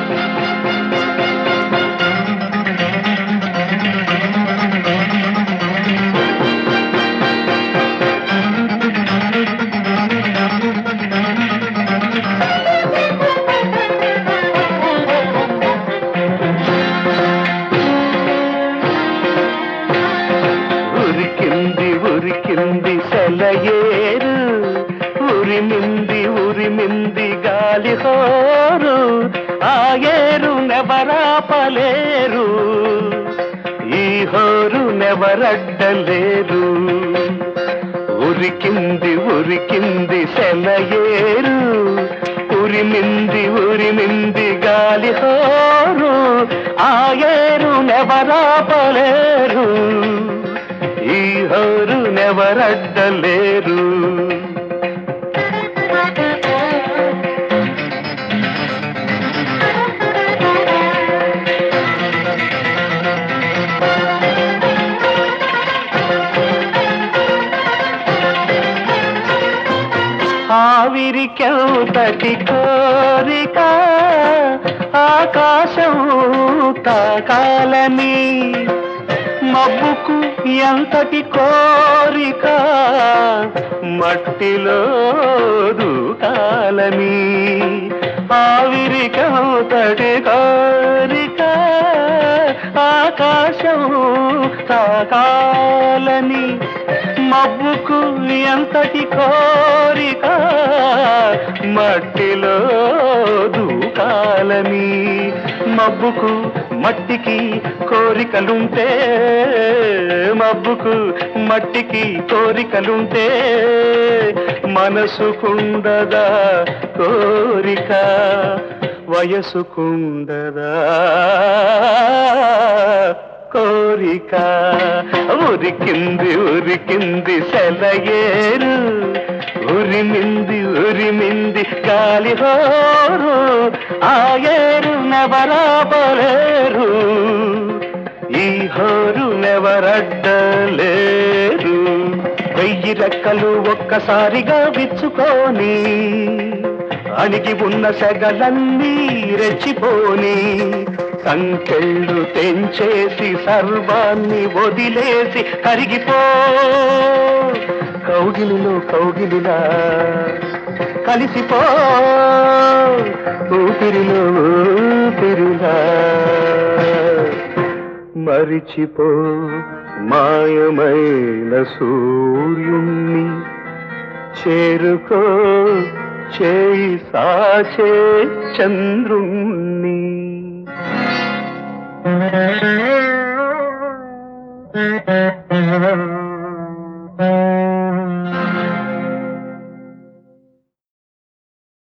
ఉరికింది ఉరికింది సెలయేరు ఉరిమింది ఉరిమింది గాలి హోరు ఆ ఏరు నెవరాపలేరు ఈ హోరు నెవరడ్డలేరు ఉరికింది ఉరికింది సెలయేరు ఉరిమింది ఉరిమింది గాలి హోరు ఆ ఏరు నెవరాపలేరు ఈ హోరు నెవరడ్డలేరు ఆవిరికెంతటి కోరిక ఆకాశం తాకాలని మబ్బుకు ఎంతటి కోరిక మట్టిలో దూకాలని ఆవిరికెంతటి కోరిక ఆకాశం తాకాలని మబ్బుకు ఎంతటి కోరిక మట్టిలో దూకాలని మబ్బుకు మట్టికి కోరికలుంటే మబ్బుకు మట్టికి కోరికలుంటే మనసుకుండదా కోరిక వయసుకుండదా కోరిక ఉరికింది ఉరికింది సెలయేరు ఉరిమింది ఉరిమింది గాలి హోరు ఆ ఏరు నెవరాపలేరు ఈ హోరు నెవరడ్డలేరు వెయ్యి రెక్కలు ఒక్కసారిగా విచ్చుకొని అణిగి ఉన్న సెగలన్నీ రెచ్చిపోని సంకెళ్ళు తెంచేసి సర్వాన్ని వదిలేసి కరిగిపో కౌగిలిలో కౌగిలిలా కలిసిపో ఊపిరిలో ఊపిరిలా మరిచిపో మాయమైన సూర్యుణ్ణి చేరుకో చేయి సాచే చంద్రుణ్ణి Thank you.